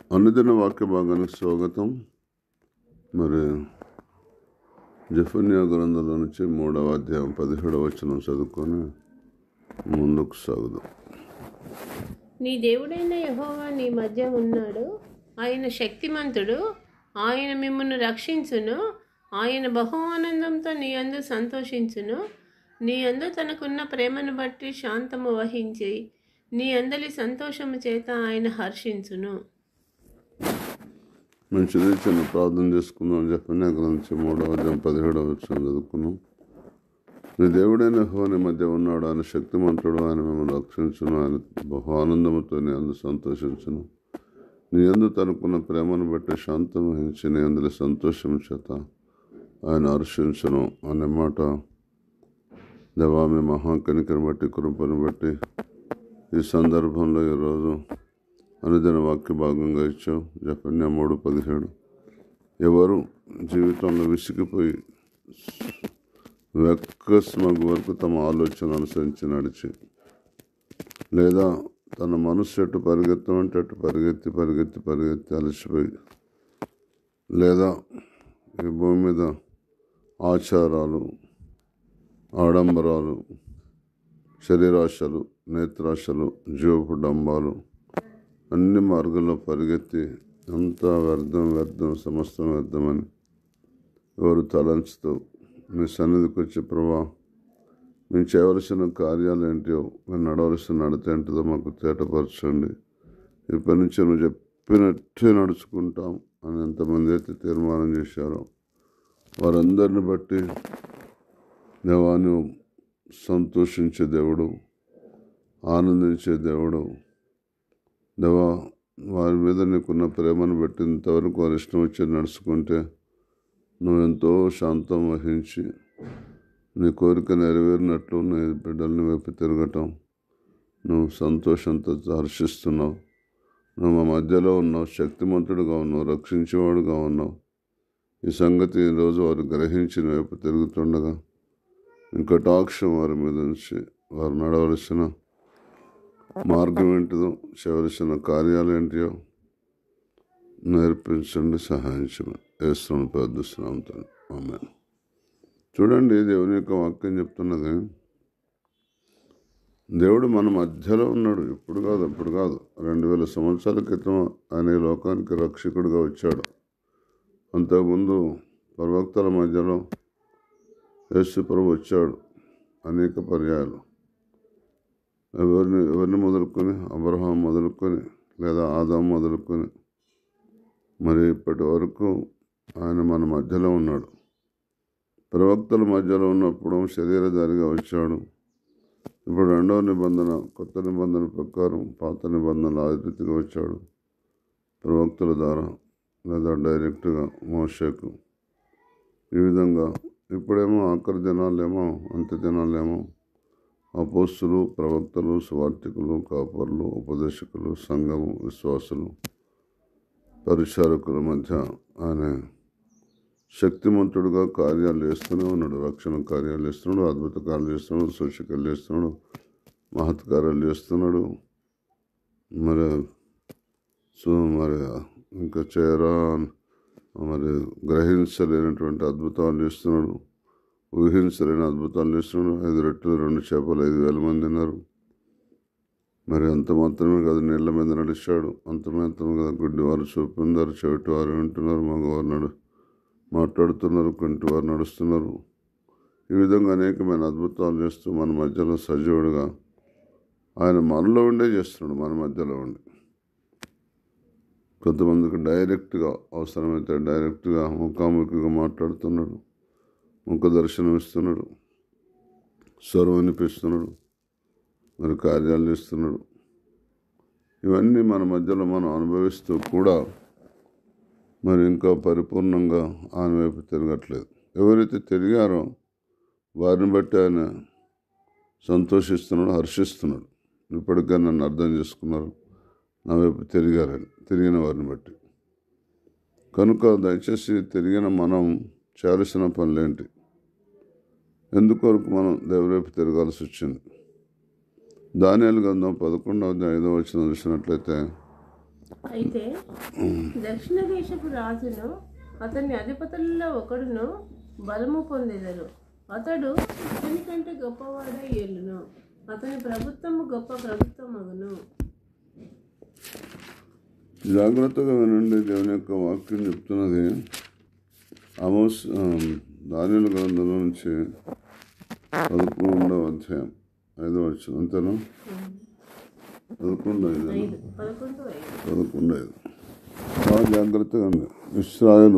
అనుదిన వాక్య భాగానికి స్వాగతం మరి జఫన్యా గ్రంథంలో నుంచి మూడవ అధ్యాయం పదిహేడవ వచనం చదువుకొని ముందుకు సాగుదాం నీ దేవుడైన యెహోవా నీ మధ్య ఉన్నాడు ఆయన శక్తిమంతుడు ఆయన మిమ్మల్ని రక్షించును ఆయన బహు ఆనందంతో నీ అందు సంతోషించును నీ అందు తనకున్న ప్రేమను బట్టి శాంతము వహించి నీ అందలి సంతోషము చేత ఆయన హర్షించును మంచిది చిన్న ప్రార్థన చేసుకుందాం జఫన్యా గ్రంథం నుంచి మూడవ అధ్యాయం పదిహేడవ వచనం చదువుకున్నాం నీ దేవుడైన హోని మధ్య ఉన్నాడు ఆయన శక్తిమంతుడు ఆయన మిమ్మల్ని రక్షించును ఆయన బహు ఆనందముతో నీ అందు సంతోషించును నీ అందు తనకున్న ప్రేమను బట్టి శాంతం వహించి నీ అందులో సంతోషం చేత ఆయన హర్షించును అనే మాట దేవా మీ మహాకనికను బట్టి కృపను బట్టి ఈ సందర్భంలో ఈరోజు అనుదిన వాక్య భాగంగా ఇచ్చావు జపన్య మూడు పదిహేడు ఎవరు జీవితంలో విసిగిపోయి వెక్కస్మగు వరకు తమ ఆలోచన అనుసరించి నడిచి లేదా తన మనస్సు ఎటు పరిగెత్తమంటే అటు పరిగెత్తి పరిగెత్తి పరిగెత్తి అలసిపోయి లేదా ఈ భూమి మీద ఆచారాలు ఆడంబరాలు శరీరాశలు నేత్రాశలు జీవపు డంబాలు అన్ని మార్గాల్లో పరిగెత్తి అంతా వ్యర్థం వ్యర్థం సమస్తం వ్యర్థమని ఎవరు తలంచుతూ మీ సన్నిధికి వచ్చే ప్రభా మేము చేయవలసిన కార్యాలు ఏంటో మేము నడవలసిన నడత ఏంటిదో మాకు తేటపరచండి ఇప్పటి నుంచి నువ్వు చెప్పినట్టే నడుచుకుంటాం అని ఎంతమంది అయితే తీర్మానం చేశారో వారందరిని బట్టి దేవాను సంతోషించే దేవుడు ఆనందించే దేవుడు దేవా వారి మీద నీకున్న ప్రేమను బట్టి ఇంతవరకు వారి ఇష్టం వచ్చి నడుచుకుంటే నువ్వు ఎంతో శాంతం వహించి నీ కోరిక నెరవేరినట్లు నీ బిడ్డల్ని వైపు తిరగటం నువ్వు సంతోషంతో హర్షిస్తున్నావు నువ్వు మా మధ్యలో ఉన్నావు శక్తిమంతుడుగా ఉన్నావు రక్షించేవాడుగా ఉన్నావు ఈ సంగతి ఈరోజు వారు గ్రహించిన వైపు తిరుగుతుండగా ఇంకా టాక్షం వారి మీద నుంచి వారు నడవలసిన మార్గం ఏంటిదో చేయవలసిన కార్యాలు ఏంటియో నేర్పించండి సహాయం చేయమని వేస్తున్నాను ప్రార్థిస్తున్నాం ఆమె చూడండి దేవుని యొక్క వాక్యం చెప్తున్నది దేవుడు మన మధ్యలో ఉన్నాడు ఇప్పుడు కాదు అప్పుడు కాదు రెండు వేల సంవత్సరాల క్రితం ఆయన ఈ లోకానికి రక్షకుడిగా వచ్చాడు అంతకుముందు ప్రవక్తల మధ్యలో యేసు ప్రభు వచ్చాడు అనేక పర్యాయాలు ఎవరిని ఎవరిని మొదలుకొని అబ్రహాం మొదలుకొని లేదా ఆదాం మొదలుకొని మరి ఇప్పటి వరకు ఆయన మన మధ్యలో ఉన్నాడు ప్రవక్తల మధ్యలో ఉన్నప్పుడు శరీరధారిగా వచ్చాడు ఇప్పుడు రెండవ నిబంధన కొత్త నిబంధన ప్రకారం పాత నిబంధనలు ఆదితిగా వచ్చాడు ప్రవక్తల ద్వారా లేదా డైరెక్ట్గా మోషకు ఈ విధంగా ఇప్పుడేమో ఆఖరి దినాలేమో అంత్య దినాలేమో అపోస్తులు ప్రవక్తలు స్వార్థికులు కాపర్లు ఉపదేశకులు సంఘము విశ్వాసులు పరిచారకుల మధ్య ఆయన శక్తిమంతుడుగా కార్యాలు చేస్తూనే ఉన్నాడు రక్షణ కార్యాలు చేస్తున్నాడు అద్భుత కార్యాలు చేస్తున్నాడు సూచికలు చేస్తున్నాడు మహత్కార్యాలు చేస్తున్నాడు మరి సో మరి ఇంకా చేయరా మరి గ్రహించలేనటువంటి అద్భుతాలు చేస్తున్నాడు ఊహించలేని అద్భుతాలు చేస్తున్నాడు ఐదు రెట్లు రెండు చేపలు ఐదు వేల మంది ఉన్నారు మరి అంత మాత్రమే కాదు నీళ్ళ మీద నడిచాడు అంత మాత్రమే కదా గుడ్డివారు చూపిందారు చెవిటి వారు వింటున్నారు మగవారు నడు మాట్లాడుతున్నారు కొంటి వారు నడుస్తున్నారు ఈ విధంగా అనేకమైన అద్భుతాలు చేస్తూ మన మధ్యలో సజీవుడిగా ఆయన మనలో ఉండే చేస్తున్నాడు మన మధ్యలో ఉండి కొంతమందికి డైరెక్ట్గా అవసరమైతే డైరెక్ట్గా ముఖాముఖిగా మాట్లాడుతున్నాడు ముఖ దర్శనం ఇస్తున్నాడు స్వరం అనిపిస్తున్నాడు మరి కార్యాలు చేస్తున్నాడు ఇవన్నీ మన మధ్యలో మనం అనుభవిస్తూ కూడా మరి ఇంకా పరిపూర్ణంగా ఆయన వైపు తిరగట్లేదు ఎవరైతే తిరిగారో వారిని బట్టి ఆయన సంతోషిస్తున్నాడు హర్షిస్తున్నాడు ఇప్పటికే నన్ను అర్థం చేసుకున్నారు నా వైపు తిరిగారని తిరిగిన వారిని బట్టి కనుక దయచేసి తిరిగిన మనం చేయాల్సిన పనులేంటి ఎందుకొరకు మనం దేవుడి వైపు తిరగాల్సి వచ్చింది దానియాలు గ్రంథం పదకొండవ అధ్యాయం ఐదవ వచ్చిన చూసినట్లయితే అయితే దక్షిణ దేశపు రాజును అతని అధిపతులలో ఒకడును బలము పొందెదరు అతడు ఇతని కంటే గొప్పవాడై ఏలును అతని ప్రభుత్వము గొప్ప ప్రభుత్వమగును జాగ్రత్తగా వినండి దేవుని యొక్క వాక్యం చెప్తున్నది అమోస్ దానిల గ్రంథంలో నుంచి పదకొండవ అధ్యాయం ఐదో వచ్చిన అంతేనా పదకొండు ఐదు ఐదు పదకొండు ఐదు పదకొండు ఐదు బాగా జాగ్రత్తగా ఉంది ఇస్రాయలు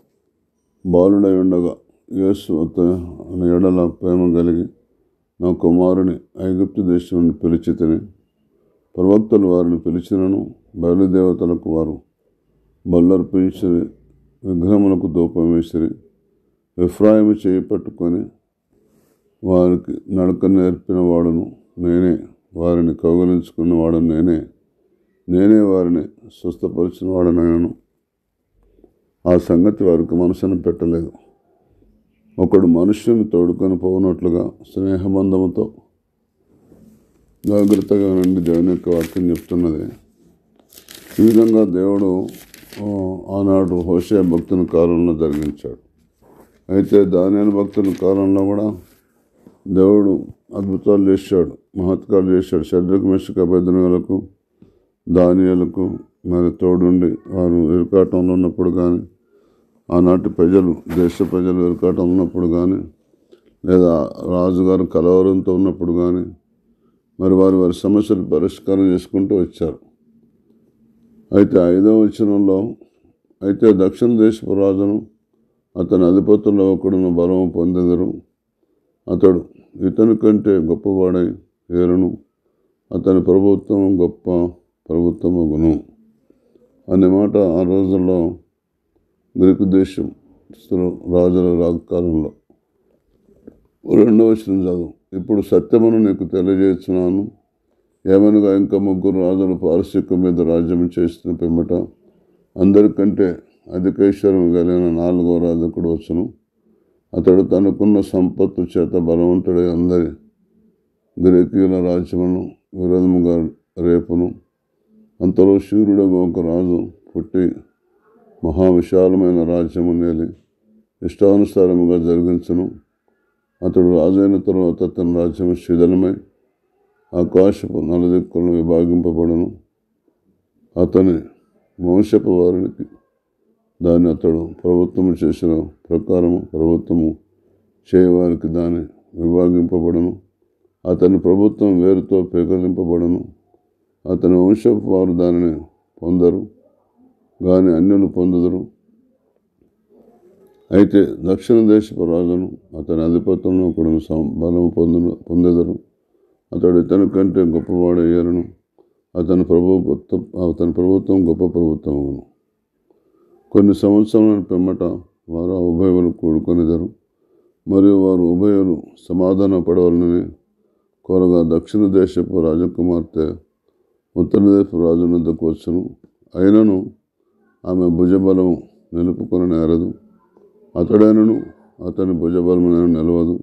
బాలుడై ఉండగా యేసు అతని ఎడల ప్రేమ కలిగి నా కుమారుని ఐగుప్తు దేశం నుండి పిలిచితని ప్రవక్తలు వారిని పిలిచినను బయలుదేవతలకు వారు బల్లర్పించిరి విగ్రహములకు ధూపం వేసిరి విఫ్రాయము చేయి పట్టుకొని వారికి నడక నేర్పిన వాడును నేనే వారిని కౌగలించుకున్న వాడు నేనే నేనే వారిని స్వస్థపరిచిన వాడనైనాను ఆ సంగతి వారికి మనసును పెట్టలేదు ఒకడు మనుష్యుని తోడుకొని పోనట్లుగా స్నేహబంధముతో జాగ్రత్తగా నుండి దేవుని యొక్క వాక్యం చెప్తున్నది ఈ విధంగా దేవుడు ఆ, ఆనాడు హోషే భక్తుని కాలంలో జరిగించాడు అయితే దానియాల భక్తుని కాలంలో కూడా దేవుడు అద్భుతాలు చేశాడు మహత్కాలు చేశాడు శరీరకు మెషక అభ్యర్థనలకు దానియాలకు మరి తోడుండి వారు ఇరుకాటంలో ఉన్నప్పుడు కానీ ఆనాటి ప్రజలు దేశ ప్రజలు ఇరుకాటంలో ఉన్నప్పుడు కానీ లేదా రాజుగారు కలవరంతో ఉన్నప్పుడు కానీ మరి వారు వారి సమస్యలు పరిష్కారం చేసుకుంటూ వచ్చారు అయితే ఐదవ వచనంలో అయితే దక్షిణ దేశపు రాజును అతని అధిపతుల్లో ఒకడును బలము పొందెదరు అతడు ఇతని కంటే గొప్పవాడై ఏరును అతని ప్రభుత్వం గొప్ప ప్రభుత్వమగును అనే మాట ఆ రోజుల్లో గ్రీకు దేశం రాజుల రాకాలంలో రెండవ వచనం చదువు ఇప్పుడు సత్యమును నీకు తెలియజేస్తున్నాను ఏమనగా ఇంకా ముగ్గురు రాజులు పారసిక మీద రాజ్యం చేస్తున్న పిమ్మట అందరికంటే అధికేశ్వరం కలిగిన నాలుగో రాజకుడు వచ్చును అతడు తనకున్న సంపత్తు చేత బలవంతుడై అందరి గ్రీకుల రాజ్యమును విరోధముగా రేపును అంతలో శూరుడగు ఒక రాజు పుట్టి మహావిశాలమైన రాజ్యము నేలి ఇష్టానుసారముగా జరిగించును అతడు రాజైన తరువాత తన రాజ్యము శిథిలమై ఆకాశపు నలుదిక్కులను విభాగింపబడును అతని వంశపు వారికి దాన్ని అతడు ప్రభుత్వము చేసిన ప్రకారము ప్రభుత్వము చేయవారికి దాన్ని విభాగింపబడను అతని ప్రభుత్వం వేరుతో పెకలింపబడను అతని వంశపు వారు దానిని పొందరు కానీ అన్యులు పొందుదురు అయితే దక్షిణ దేశపు రాజును అతని అధిపత్యంలో కూడా బలం పొందు పొందెదరు అతడు ఇతని కంటే గొప్పవాడయ్యారును అతని ప్రభు గొప్ప అతని ప్రభుత్వం గొప్ప ప్రభుత్వం అవును కొన్ని సంవత్సరాల పిమ్మట వారు ఆ ఉభయులు కూడుకొనిదరు మరియు వారు ఉభయులు సమాధాన పడవలనని కోరగా దక్షిణ దేశపు రాజకుమార్తె ఉత్తర దేశపు రాజు వద్దకు వచ్చును అయినను ఆమె భుజబలము నిలుపుకొని నేరదు అతడైనను అతని భుజబలమైన నిలవదు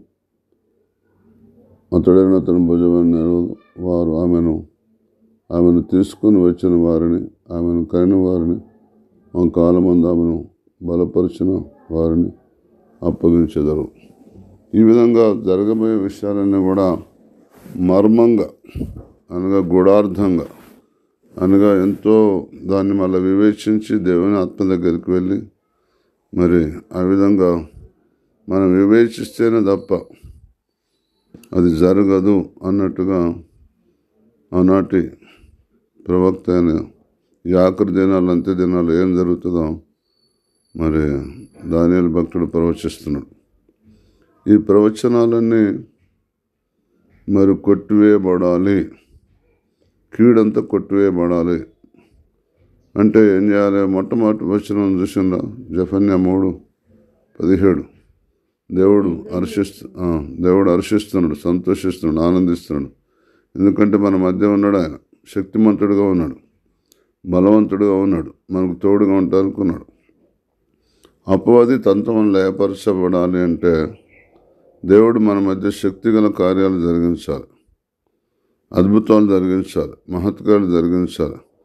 అతడైన అతని భుజబలం నిలవదు వారు ఆమెను ఆమెను తీసుకుని వచ్చిన వారిని ఆమెను కైన వారిని ఆ కాలమందు ఆమెను బలపరిచిన వారిని అప్పగించెదరు ఈ విధంగా జరగబోయే విషయాలన్నీ కూడా మర్మంగా అనగా గూఢార్థంగా అనగా ఎంతో దాన్ని మళ్ళీ వివేచించి దేవుని ఆత్మ దగ్గరికి వెళ్ళి మరి ఆ విధంగా మనం వివేచిస్తేనే తప్ప అది జరగదు అన్నట్టుగా ఆనాటి ప్రవక్త అయిన ఈ ఆఖరి దినాలు అంత్య దినాలు ఏం జరుగుతుందో మరి దానియాల భక్తుడు ప్రవచిస్తున్నాడు ఈ ప్రవచనాలన్నీ మరి కొట్టివేయబడాలి కీడంతా కొట్టివేయబడాలి అంటే ఏం చేయాలి మొట్టమొదటి వచ్చిన చూసిందా జఫన్య మూడు పదిహేడు దేవుడు హర్షిస్తు ఆ, దేవుడు హర్షిస్తున్నాడు సంతోషిస్తున్నాడు ఆనందిస్తున్నాడు ఎందుకంటే మన మధ్య ఉన్నాడు ఆయన శక్తిమంతుడుగా ఉన్నాడు బలవంతుడుగా ఉన్నాడు మనకు తోడుగా ఉంటానుకున్నాడు అపవాది తంత్రం లయపరచబడాలి అంటే దేవుడు మన మధ్య శక్తిగల కార్యాలు జరిగించాలి అద్భుతాలు జరిగించాలి మహత్కాలు జరిగించాలి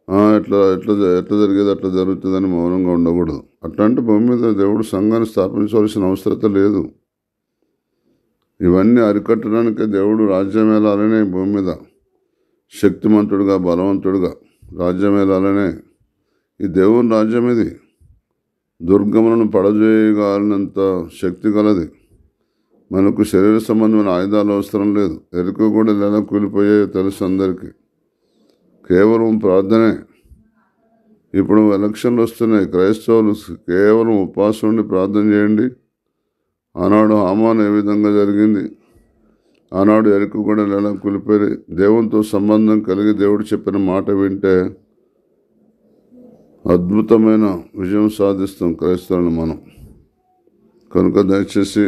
"ఆ, ఎట్లా ఎట్లా జ- ఎట్లా జరిగేది అట్లా జరుగుతుందని మౌనంగా ఉండకూడదు అట్లాంటి భూమి మీద దేవుడు సంఘాన్ని స్థాపించవలసిన అవసరత లేదు ఇవన్నీ అరికట్టడానికి దేవుడు రాజ్యం వెళ్ళాలనే ఈ భూమి మీద శక్తిమంతుడుగా బలవంతుడుగా రాజ్యం వెళ్ళాలనే ఈ దేవుని రాజ్యం ఇది దుర్గములను పడజేయగలిగినంత శక్తి గలది మనకు శరీర సంబంధమైన ఆయుధాలు అవసరం లేదు ఎరుక కూడా ఎలా కూలిపోయే తెలుసు అందరికీ కేవలం ప్రార్థనే ఇప్పుడు ఎలక్షన్లు వస్తున్నాయి క్రైస్తవులు కేవలం ఉపవాసం ఉండి ప్రార్థన చేయండి ఆనాడు హామాన్ ఏ విధంగా జరిగింది ఆనాడు ఎరుక కూడా ఎలా కూలిపోయి దేవునితో సంబంధం కలిగి దేవుడు చెప్పిన మాట వింటే అద్భుతమైన విజయం సాధిస్తాం క్రైస్తవులను మనం కనుక దయచేసి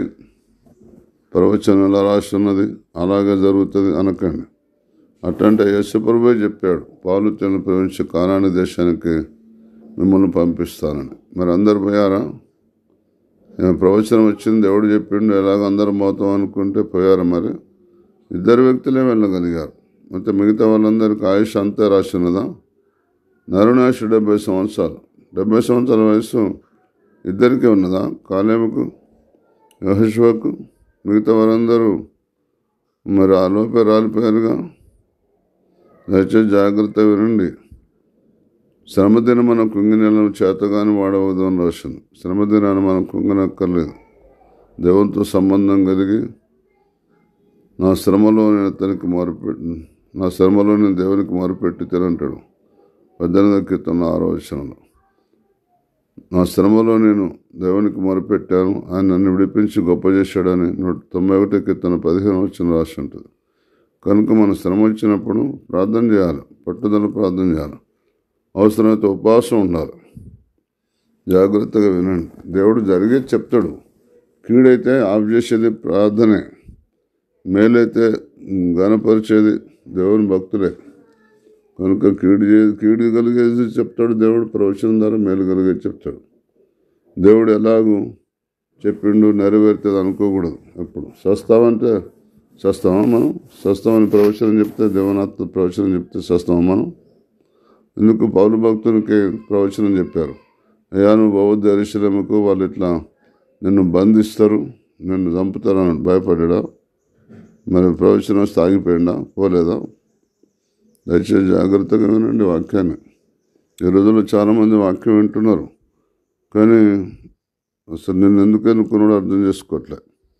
ప్రవచనం ఎలా రాస్తున్నది అలాగే జరుగుతుంది అనకండి అట్లాంటి యశప్రభే చెప్పాడు పాలు తెలు ప్రవహించే కానాని దేశానికి మిమ్మల్ని పంపిస్తానని మరి అందరు పోయారా ఏం ప్రవచనం వచ్చింది దేవుడు చెప్పిండు ఎలాగ అందరం పోతాం అనుకుంటే పోయారా మరి ఇద్దరు వ్యక్తులే వెళ్ళగలిగారు ಮತ್ತೆ మిగతా వాళ్ళందరికీ ఆయుష్ అంతే రాసినదా నరునాశు డెబ్బై సంవత్సరాలు డెబ్బై సంవత్సరాల వయసు ఇద్దరికే ఉన్నదా కాలేముకు యహోశివకు మిగతా వారందరూ మరి ఆ లోపే రాలిపోయారుగా దయచేసి జాగ్రత్త వినండి శ్రమదిన మనం కుంగినెలను చేతగాని వాడవద్దు అని రాసింది శ్రమదినాన్ని మనం కుంగనక్కర్లేదు దేవునితో సంబంధం కలిగి నా శ్రమలో నేను అతనికి మొరపెట్టి నా శ్రమలో నేను దేవునికి మొరపెట్టి తినంటాడు పద్దెనిమిది కీర్తన ఆరో వచనంలో నా శ్రమలో నేను దేవునికి మొరపెట్టాను ఆయన నన్ను విడిపించి గొప్ప చేశాడని నూట తొంభై ఒకటి కీర్తన పదిహేను వచ్చిన రాసి ఉంటుంది కనుక మన శ్రమ వచ్చినప్పుడు ప్రార్థన చేయాలి పట్టుదల ప్రార్థన చేయాలి అవసరమైతే ఉపవాసం ఉండాలి జాగ్రత్తగా వినండి దేవుడు జరిగేది చెప్తాడు కీడైతే ఆఫ్ చేసేది ప్రార్థనే మేలైతే గనపరిచేది దేవుని భక్తులే కనుక కీడు చే కీడు కలిగేది చెప్తాడు దేవుడు ప్రవచనం ద్వారా మేలు కలిగేది చెప్తాడు దేవుడు ఎలాగూ చెప్పిండు నెరవేరుతుంది అనుకోకూడదు ఎప్పుడు సస్తామంటే సస్తామా మనం సస్తామని ప్రవచనం చెప్తే దేవనాథ్ ప్రవచనం చెప్తే సస్తామా మనం ఎందుకు పౌరు భక్తునికి ప్రవచనం చెప్పారు అయ్యా నువ్వు బౌద్ధ అరిశలముకు వాళ్ళు ఇట్లా నిన్ను బంధిస్తారు నిన్ను చంపుతారని భయపడ్డా మరి ప్రవచనం సాగిపోయిందా పోలేదా దయచేసి జాగ్రత్తగా వినండి వాక్యాన్ని ఈ రోజుల్లో చాలామంది వాక్యం వింటున్నారు కానీ అసలు నేను ఎందుకు ఎన్నుకున్నాడో అర్థం చేసుకోవట్లే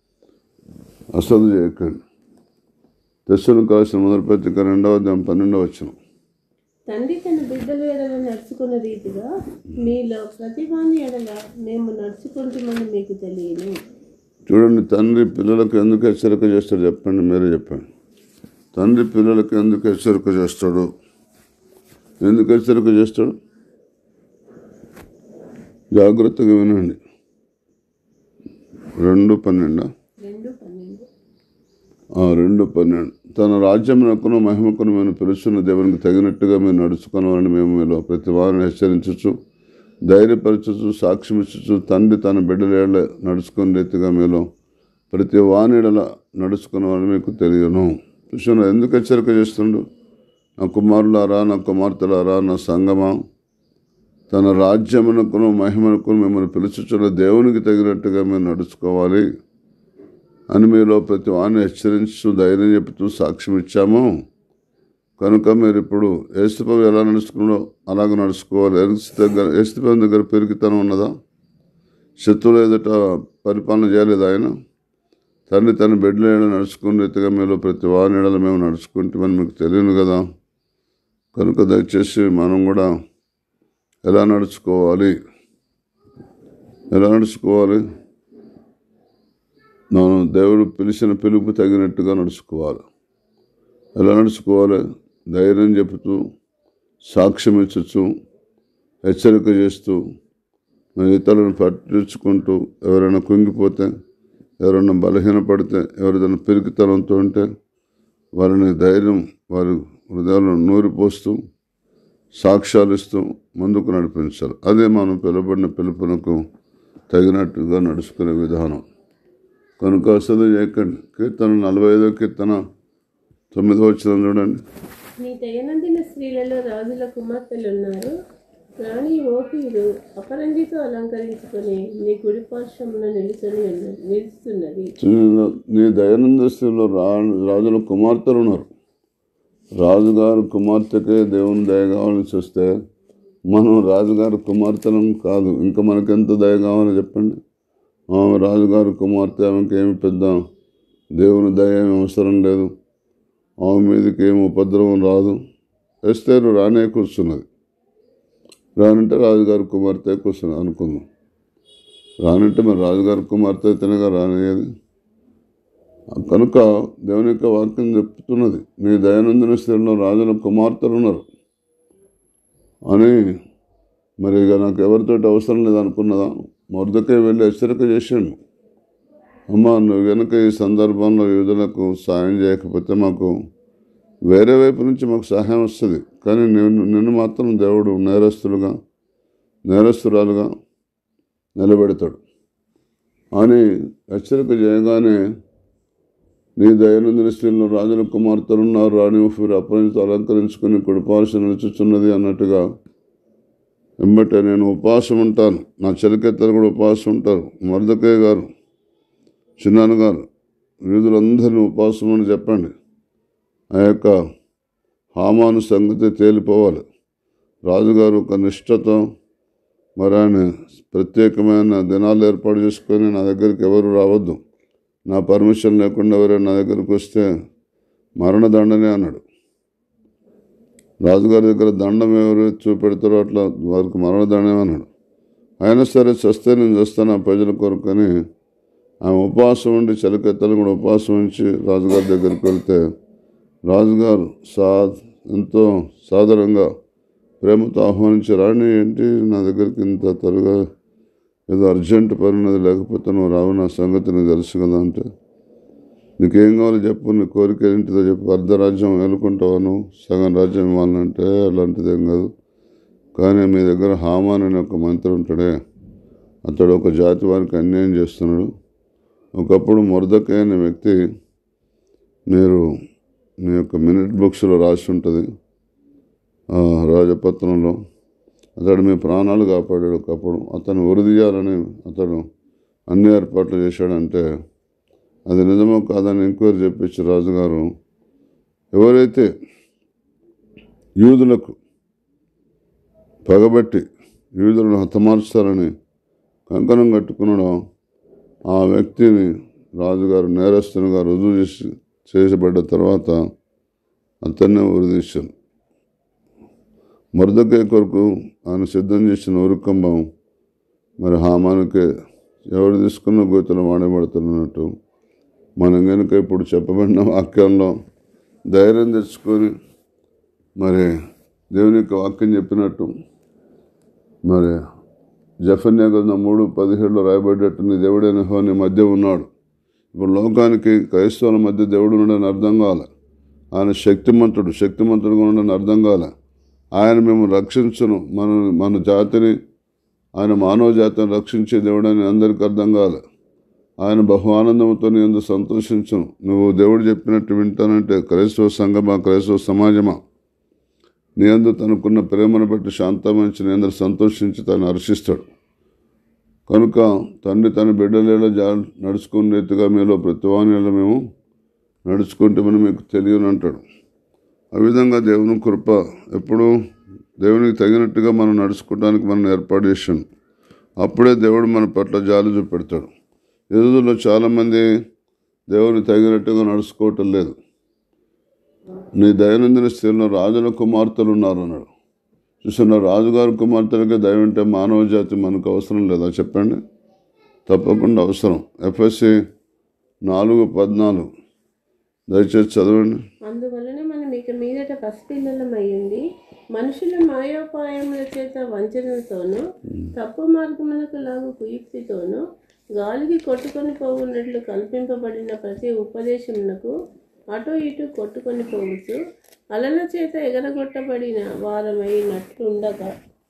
అసలు చేయకండి తెస్సులు కాసిన మొదటి పత్రిక రెండవ అధ్యాయం పన్నెండవ వచ్చిన తండ్రి తన బిడ్డల ఎడల నడుచుకున్న రీతిగా మీలో ప్రతి వాని ఎడల మేము నడుచుకుంటామని మీకు తెలియను చూడండి తండ్రి పిల్లలకు ఎందుకు హెచ్చరిక చేస్తాడు చెప్పండి మీరే చెప్పండి తండ్రి పిల్లలకు ఎందుకు హెచ్చరిక చేస్తాడు ఎందుకు హెచ్చరిక చేస్తాడు జాగ్రత్తగా వినండి రెండు పన్నెండా రెండు పన్నెండు ఆ, రెండు పన్నెండు తన రాజ్యమునకును మహిమకును మేము పిలుస్తున్న దేవునికి తగినట్టుగా మేము నడుచుకున్నామని మేము మీలో ప్రతి వారిని హెచ్చరించచ్చు ధైర్యపరచచ్చు సాక్ష్యమిచ్చు తండ్రి తన బిడ్డల నడుచుకునే రీతిగా మీలో ప్రతి వానిడల నడుచుకున్నామని మీకు తెలియను చూసిన ఎందుకు హెచ్చరిక చేస్తుండు నా కుమారులారా నా కుమార్తెలారా నా సంగమా తన రాజ్యమునకును మహిమనకును మిమ్మల్ని పిలుచుచున్న దేవునికి తగినట్టుగా మేము నడుచుకోవాలి అని మీలో ప్రతి వాడిని హెచ్చరించు ధైర్యం చెప్తూ సాక్ష్యం ఇచ్చాము కనుక మీరు ఇప్పుడు ఏసుప్రభు ఎలా నడుచుకున్నాడో అలాగ నడుచుకోవాలి ఏసు దగ్గర ఏసుప్రభు దగ్గర పెరిగితనం ఉన్నదా శత్రువులు ఎదుట పరిపాలన చేయలేదు ఆయన తండ్రి తన బిడ్డల ఏడ నడుచుకున్న రీతిగా మీలో ప్రతి వారి ఏడల మేము నడుచుకుంటామని మీకు తెలియను కదా కనుక దయచేసి మనం కూడా ఎలా నడుచుకోవాలి ఎలా నడుచుకోవాలి నేను దేవుడు పిలిచిన పిలుపు తగినట్టుగా నడుచుకోవాలి ఎలా నడుచుకోవాలి ధైర్యం చెబుతూ సాక్ష్యం ఇచ్చచ్చు హెచ్చరిక చేస్తూ మరి ఇతరులను పట్టించుకుంటూ ఎవరైనా కుంగిపోతే ఎవరైనా బలహీనపడితే ఎవరిదైనా పెరిగితనంతో ఉంటే వారిని ధైర్యం వారి హృదయాలను నూరిపోస్తూ సాక్ష్యాలు ఇస్తూ ముందుకు నడిపించాలి అదే మనం పిలువబడిన పిలుపునకు తగినట్టుగా నడుచుకునే విధానం కనుక అసలు చేయకండి కీర్తన నలభై ఐదో కీర్తన తొమ్మిదో వచ్చిన చూడండి నీ దయనందిన స్త్రీలలో రాజుల కుమార్తెలున్నారు రాణి ఓపీలు అపరంజితో అలంకరించుకొని నీ కుడి పార్శ్వమున నిలుచుని ఉన్నది నిలుస్తున్నది నీ దయానంద స్థితిలో రా రాజుల కుమార్తెలు ఉన్నారు రాజుగారు కుమార్తెకే దేవుని దయ కావాలని చూస్తే మనం రాజుగారి కుమార్తెలం కాదు ఇంకా మనకెంత దయ కావాలో చెప్పండి ఆమె రాజుగారి కుమార్తె ఆమెకి ఏమి పెద్ద దేవుని దయ ఏమి అవసరం లేదు ఆమె మీదకి ఏమి ఉపద్రవం రాదు ఎస్తేరు రానే కూర్చున్నది రానంటే రాజుగారి కుమార్తె కూర్చున్నది అనుకుందాం రానంటే మరి రాజుగారి కుమార్తె అయితేనేగా రానయ్యేది కనుక దేవుని యొక్క వాక్యం చెప్తున్నది నీ దయానందన స్థితిలో రాజుల కుమార్తెలు ఉన్నారు అని మరి ఇక నాకు ఎవరితోటి అవసరం లేదనుకున్నదా మొదకే వెళ్ళి హెచ్చరిక చేసాను అమ్మ నువ్వు కనుక ఈ సందర్భంలో యూదులకు సాయం చేయకపోతే మాకు వేరే వైపు నుంచి మాకు సహాయం వస్తుంది కానీ నిన్ను నిన్ను మాత్రం దేవుడు నేరస్తులుగా నేరస్తురాలుగా నిలబెడతాడు అని హెచ్చరిక చేయగానే నీ దయానందిన స్త్రీలను రాజుల కుమార్తెలు ఉన్నారు రాణి ఫీరు అపరించి అలంకరించుకుని కుడిపార్శ్వ నిలుచుచున్నది అన్నట్టుగా వెంబటే నేను ఉపవాసం ఉంటాను నా చెలికెత్తలు కూడా ఉపవాసం ఉంటారు మరదకయ్య గారు చిన్నాన్న గారు వీధులందరినీ ఉపవాసం అని చెప్పండి ఆ యొక్క హామాను సంగతి తేలిపోవాలి రాజుగారు ఒక నిష్ఠతో మరి ఆయన ప్రత్యేకమైన దినాలు ఏర్పాటు చేసుకొని నా దగ్గరికి ఎవరు రావద్దు నా పర్మిషన్ లేకుండా ఎవరైనా నా దగ్గరికి వస్తే మరణదండనే అన్నాడు రాజుగారి దగ్గర దండం ఎవరు చూపెడతారో అట్లా వారికి మరణదండమే అన్నాడు అయినా సరే చస్తే నేను చేస్తాను ఆ ప్రజల కొరకని ఆమె ఉపవాసం ఉండి చలికెత్తలు కూడా ఉపవాసం ఉంచి రాజుగారి దగ్గరికి వెళ్తే రాజుగారు సా ఎంతో సాధారణంగా ప్రేమతో ఆహ్వానించి రాణి ఏంటి నా దగ్గరికి ఇంత త్వరగా ఏదో అర్జెంట్ పని ఉన్నది లేకపోతే నువ్వు రావు నా సంగతి నీకు తెలుసు కదా అంటే నీకేం కావాలో చెప్పు నీ కోరిక ఏంటిదో చెప్పు అర్ధరాజ్యం వెళ్ళుకుంటావా నువ్వు సగం రాజ్యం ఇవ్వాలంటే అలాంటిది ఏం కాదు కానీ మీ దగ్గర హామాన్ అనే ఒక మంత్రి ఉంటాడే అతడు ఒక జాతి వారికి అన్యాయం చేస్తున్నాడు ఒకప్పుడు మొరదకే అనే వ్యక్తి మీరు మీ యొక్క మినిట్ బుక్స్లో రాసి ఉంటుంది ఆ, రాజపత్రంలో అతడు మీ ప్రాణాలు కాపాడాడు ఒకప్పుడు అతను ఉరిదీయాలని అతడు అన్ని ఏర్పాట్లు చేశాడంటే అది నిజమో కాదని ఎంక్వైరీ చెప్పించి రాజుగారు ఎవరైతే యూదులకు పగబట్టి యూదులను హతమార్చాలని కంకణం కట్టుకున్నాడో ఆ వ్యక్తిని రాజుగారు నేరస్తునిగా రుజువు చేసి చేసబడ్డ తర్వాత అతన్నే ఉరిదీశాను మరదకాయ కొరకు ఆయన సిద్ధం చేసిన ఉరుకంబం మరి హామానికి ఎవరు తీసుకున్న గోతులు వాడబడుతున్నట్టు మనం కనుక ఇప్పుడు చెప్పబడిన వాక్యంలో ధైర్యం తెచ్చుకొని మరి దేవుని యొక్క వాక్యం చెప్పినట్టు మరి జఫన్యా గ్రంథం మూడు పదిహేడులో రాయబడ్డట్టు నీ దేవుడైన హో నీ మధ్య ఉన్నాడు ఇప్పుడు లోకానికి క్రైస్తవుల మధ్య దేవుడు ఉండని అర్థం కావాలి ఆయన శక్తిమంతుడు శక్తిమంతుడుగా ఉండని అర్థం కాలే ఆయన మేము రక్షించును మన మన జాతిని ఆయన మానవ జాతిని రక్షించే దేవుడని అందరికీ అర్థం కాలే ఆయన బహు ఆనందంతో నీ ఎందుకు సంతోషించును నువ్వు దేవుడు చెప్పినట్టు వింటానంటే క్రైస్తవ సంఘమా క్రైస్తవ సమాజమా నీ అందు తనకున్న ప్రేమను బట్టి శాంతమంచి నీ అందరు సంతోషించి తను హర్షిస్తాడు కనుక తండ్రి తన బిడ్డలేలా జా నడుచుకునే రీతిగా మీలో ప్రతివాణిలో మేము నడుచుకుంటామని మీకు తెలియని అంటాడు ఆ విధంగా దేవుని కృప ఎప్పుడు దేవునికి తగినట్టుగా మనం నడుచుకోవడానికి మనం ఏర్పాటు చేసాను అప్పుడే దేవుడు మన పట్ల జాలి చూపెడతాడు ఈ రోజుల్లో చాలామంది దేవుని తగినట్టుగా నడుచుకోవటం లేదు నీ దైనందిన స్థితిలో రాజుల కుమార్తెలు ఉన్నారు అన్నాడు చూసిన రాజుగారి కుమార్తెలకే దయ ఉంటే మానవ జాతి మనకు అవసరం లేదా చెప్పండి తప్పకుండా అవసరం ఎఫ్ఎస్సి నాలుగు పద్నాలుగు దయచేసి చదవండి అందువలన మనం ఇక మీదట పసిపిల్లలమయ్యింది మనుషుల మాయోపాయముల చేత వంచనతోనూ తప్పు మార్గములకు లాగు కుయుక్తితోనూ గాలికి కొట్టుకొని పోవున్నట్లు కల్పింపబడిన ప్రతి ఉపదేశమునకు అటు ఇటు కొట్టుకొని పోవచ్చు అలల చేత ఎగరగొట్టబడిన వారమైనట్లుండగా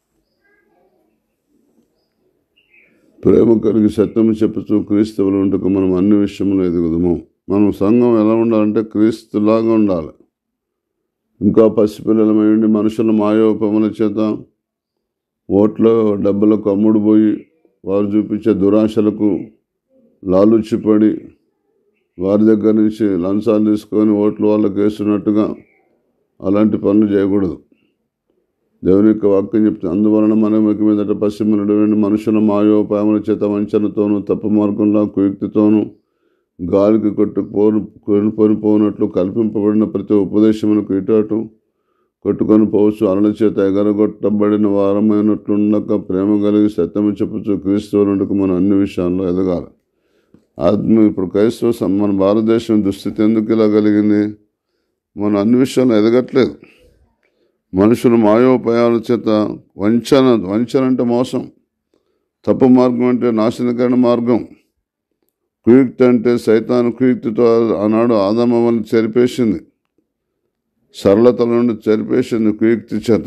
ప్రేమ కలిగి సత్యం చెప్పుతూ క్రీస్తువులు ఉంటకు మనం అన్ని విషయంలో ఎదుగుదాము మనం సంఘం ఎలా ఉండాలంటే క్రీస్తులాగా ఉండాలి ఇంకా పసిపిల్లలమైండి మనుషుల మాయోపముల చేత ఓట్లో డబ్బులకు అమ్ముడు పోయి వారు చూపించే దురాశలకు లాలుచిపడి వారి దగ్గర నుంచి లంచాలు తీసుకొని ఓట్లు వాళ్ళకి వేస్తున్నట్టుగా అలాంటి పనులు చేయకూడదు దేవుని యొక్క వాక్యం చెప్తే అందువలన మనం ఇక మీదట పశ్చిమనుడు మనుషుల మాయోపాయముల చేత వంచనతోనూ తప్పు మార్గంలో కుయుక్తితోనూ గాలికి కొట్టుకుపోను కొనుకొని పోనట్లు కల్పింపబడిన ప్రతి ఉపదేశమునకు ఇటు అటు కొట్టుకొని పోవచ్చు అలల చేత ఎగరగొట్టబడిన వారమైనట్లుండక ప్రేమ కలిగి సత్యము చెప్పుచు క్రీస్తువులకు మనం అన్ని విషయాల్లో ఎదగాలి ఆత్మ ఇప్పుడు క్రైస్తవ సం- మన భారతదేశం దుస్థితి ఎందుకు ఇలా కలిగింది మనం అన్ని విషయాల్లో ఎదగట్లేదు మనుషులు మాయోపాయాల చేత వంచన వంచన అంటే మోసం తప్పు మార్గం అంటే నాశనకరణ మార్గం కుయుక్తి అంటే సైతాను కుయుక్తితో ఆనాడు ఆదమవల్ని చెరిపేసింది సరళతల నుండి చెరిపేసింది కుయుక్తి చేత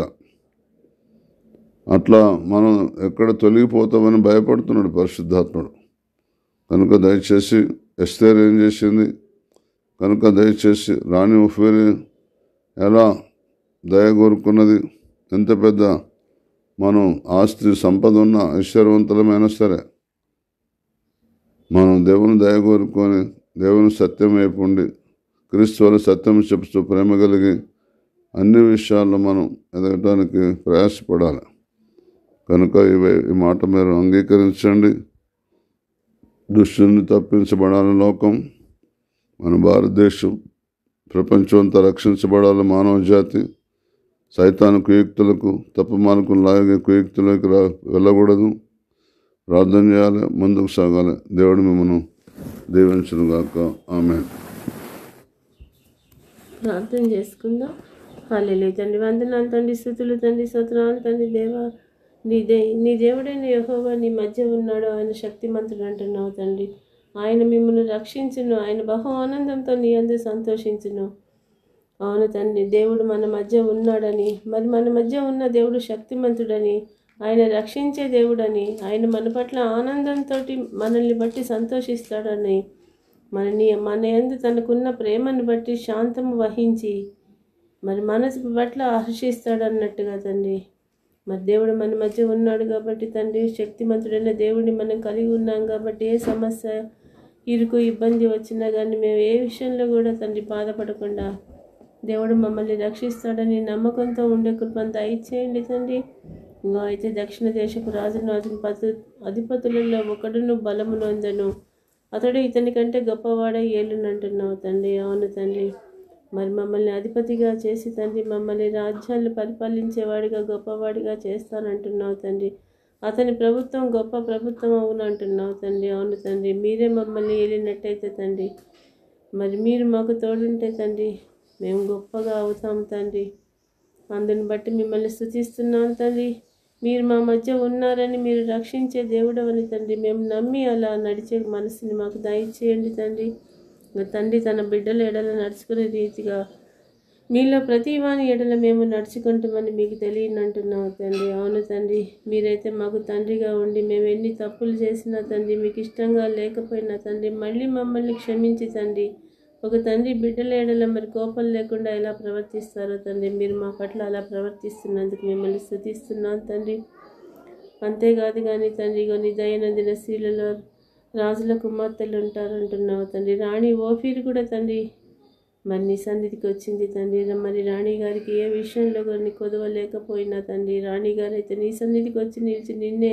అట్లా మనం ఎక్కడ తొలగిపోతామని భయపడుతున్నాడు పరిశుద్ధాత్ముడు కనుక దయచేసి ఎస్తేర్ ఏం చేసింది కనుక దయచేసి రాణి ఉఫేరి ఎలా దయ కోరుకున్నది ఎంత పెద్ద మనం ఆస్తి సంపద ఉన్న ఐశ్వర్యవంతులమైనా సరే మనం దేవుని దయ కోరుకొని దేవుని సత్యం వైపు ఉండి క్రీస్తువుల సత్యం చెప్తూ ప్రేమ కలిగి అన్ని విషయాల్లో మనం ఎదగటానికి ప్రయాసపడాలి కనుక ఇవి ఈ మాట మీరు అంగీకరించండి దుష్టుని తప్పించబడాలి లోకం మన భారతదేశం ప్రపంచం అంతా రక్షించబడాలి మానవ జాతి సైతాను కుయుక్తులకు తప్పు మార్గం లాగే కుయుక్తులకు రా వెళ్ళకూడదు ప్రార్థన చేయాలి ముందుకు సాగాలి దేవుడు మిమ్మల్ని దీవించును గాక ఆమె ప్రార్థన చేసుకుందాం హాలేలు తండ్రి వందనాలు తండ్రి స్థుతులు తండ్రి స్తోత్రాలు తండ్రి దేవా నీ దే నీ దేవుడైన యెహోవా నీ మధ్య ఉన్నాడు ఆయన శక్తిమంతుడు అంటున్నావు తండ్రి ఆయన మిమ్మల్ని రక్షించును ఆయన బహు ఆనందంతో నీ అందు సంతోషించును అవును తండ్రి దేవుడు మన మధ్య ఉన్నాడని మరి మన మధ్య ఉన్న దేవుడు శక్తిమంతుడని ఆయన రక్షించే దేవుడని ఆయన మన పట్ల ఆనందంతో మనల్ని బట్టి సంతోషిస్తాడని మనని మన యందు తనకున్న ప్రేమను బట్టి శాంతము వహించి మరి మనసు పట్ల హర్షిస్తాడన్నట్టుగా తండ్రి మరి దేవుడు మన మధ్య ఉన్నాడు కాబట్టి తండ్రి శక్తిమంతుడైన దేవుడిని మనం కలిగి ఉన్నాం కాబట్టి ఏ సమస్య ఇరుకు ఇబ్బంది వచ్చినా కానీ మేము ఏ విషయంలో కూడా తండ్రి బాధపడకుండా దేవుడు మమ్మల్ని రక్షిస్తాడని నమ్మకంతో ఉండే కృపంతా ఇచ్చేయండి తండ్రి ఇంకా అయితే దక్షిణ దేశపు రాజును అతని పతు అధిపతులలో ఒకడును బలము నొందను అతడు ఇతని కంటే గొప్పవాడై ఏలునంటున్నావు తండ్రి అవును తండ్రి మరి మమ్మల్ని అధిపతిగా చేసి తండ్రి మమ్మల్ని రాజ్యాలు పరిపాలించేవాడిగా గొప్పవాడిగా చేస్తానంటున్నావు తండ్రి అతని ప్రభుత్వం గొప్ప ప్రభుత్వం అవును అంటున్నావు తండ్రి అవును తండ్రి మీరే మమ్మల్ని ఏలినట్టయితే తండ్రి మరి మీరు మాకు తోడుంటే తండ్రి మేము గొప్పగా అవుతాం తండ్రి అందుని బట్టి మిమ్మల్ని స్థుతిస్తున్నాం తండ్రి మీరు మా మధ్య ఉన్నారని మీరు రక్షించే దేవుడవని తండ్రి మేము నమ్మి అలా నడిచే మనసుని మాకు దయచేయండి తండ్రి ఇంకా తండ్రి తన బిడ్డల ఎడల నడుచుకునే రీతిగా మీలో ప్రతి వాని ఎడల మేము నడుచుకుంటామని మీకు తెలియనంటున్నాం తండ్రి అవును తండ్రి మీరైతే మాకు తండ్రిగా ఉండి మేము ఎన్ని తప్పులు చేసినా తండ్రి మీకు ఇష్టంగా లేకపోయినా తండ్రి మళ్ళీ మమ్మల్ని క్షమించి తండ్రి ఒక తండ్రి బిడ్డల ఎడల మరి కోపం లేకుండా ఎలా ప్రవర్తిస్తారో తండ్రి మీరు మా పట్ల అలా ప్రవర్తిస్తున్నందుకు మిమ్మల్ని స్థుతిస్తున్నాం తండ్రి అంతేకాదు కానీ తండ్రి కొన్ని దైనందిన స్త్రీలలో రాజుల కుమార్తెలు ఉంటారంటున్నావు తండ్రి రాణి ఓఫీర్ కూడా తండ్రి మరి నీ సన్నిధికి వచ్చింది తండ్రి మరి రాణి గారికి ఏ విషయంలో కొన్ని కొదవ లేకపోయినా తండ్రి రాణి గారు అయితే నీ సన్నిధికి వచ్చి నిలిచి నిన్నే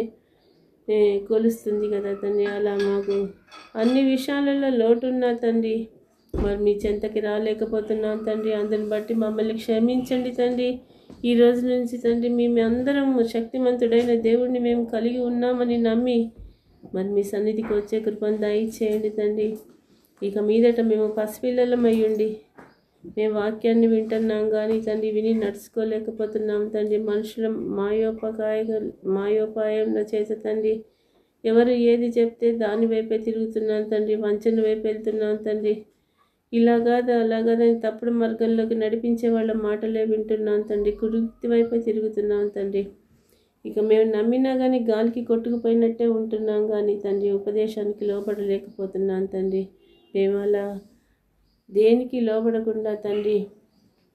ఏ, కొలుస్తుంది కదా తండ్రి అలా మాకు అన్ని విషయాలలో లోటున్నా తండ్రి మరి మీ చెంతకి రాలేకపోతున్నాం తండ్రి అందుని బట్టి మమ్మల్ని క్షమించండి తండ్రి ఈ రోజు నుంచి తండ్రి మేము అందరం శక్తిమంతుడైన దేవుడిని మేము కలిగి ఉన్నామని నమ్మి మరి మీ సన్నిధికి వచ్చే కృపను దయచేయండి తండ్రి ఇక మీదట మేము పసిపిల్లలం అయ్యుండి మేము వాక్యాన్ని వింటున్నాం కానీ తండ్రి విని నడుచుకోలేకపోతున్నాం తండ్రి మనుషుల మాయోపకాయ మాయోపాయం చేత తండ్రి ఎవరు ఏది చెప్తే దాని వైపే తిరుగుతున్నాను తండ్రి వంచన వైపు వెళ్తున్నాను తండ్రి ఇలా కాదు అలా కాదని తప్పుడు మార్గంలోకి నడిపించే వాళ్ళ మాటలే వింటున్నాను తండ్రి కుడితి వైపే తిరుగుతున్నాను తండ్రి ఇక మేము నమ్మినా కానీ గాలికి కొట్టుకుపోయినట్టే ఉంటున్నాం కానీ తండ్రి ఉపదేశానికి లోపడలేకపోతున్నాను తండ్రి మేము అలా దేనికి లోబడకుండా తండ్రి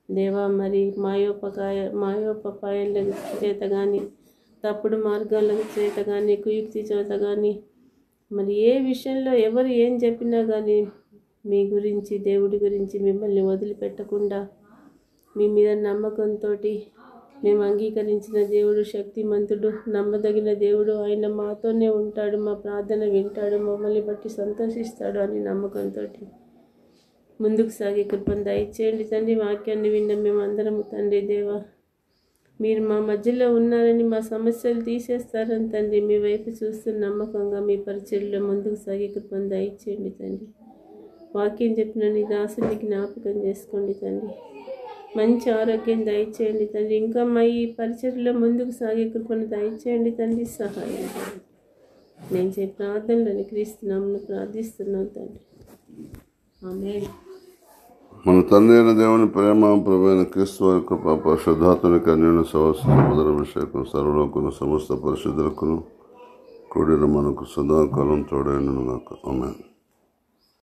దేవా మరి మాయోపకాయ మాయోపకాయాల చేత కానీ తప్పుడు మార్గాల చేత కానీ కుయుక్తి చేత కానీ మరి ఏ విషయంలో ఎవరు ఏం చెప్పినా కానీ మీ గురించి దేవుడి గురించి మిమ్మల్ని వదిలిపెట్టకుండా మీ మీద నమ్మకంతో మేము అంగీకరించిన దేవుడు శక్తిమంతుడు నమ్మదగిన దేవుడు ఆయన మాతోనే ఉంటాడు మా ప్రార్థన వింటాడు మమ్మల్ని బట్టి సంతోషిస్తాడు అని నమ్మకంతో ముందుకు సాగే కృపను దయచేయండి తండ్రి వాక్యాన్ని విన్న మేమందరము తండ్రి దేవా మీరు మా మధ్యలో ఉన్నారని మా సమస్యలు తీసేస్తారని తండ్రి మీ వైపు చూస్తూ నమ్మకంగా మీ పరిచయంలో ముందుకు సాగే కృపను దయచేయండి తండ్రి వాక్యం చెప్పిన నీ దాసుని జ్ఞాపకం చేసుకోండి తండ్రి మంచి ఆరోగ్యం దయచేయండి తండ్రి ఇంకా మా ఈ పరిచర్లో ముందుకు సాగే కృపను దయచేయండి తండ్రి సహాయం చేయండి. నేను చే ప్రార్థనలని క్రీస్తునామను ప్రార్థిస్తున్నాను తండ్రి ఆమె మన తండ్రి అయిన దేవుని ప్రేమ ప్రభైన క్రీస్తు వారి కృప పరిశుద్ధాతుని కన్యను సవస్సు మొదల అభిషేకం సర్వలోకును సమస్త పరిశుద్ధులకును కూడిన మనకు సదాకాలం తోడైనను గాక ఆమె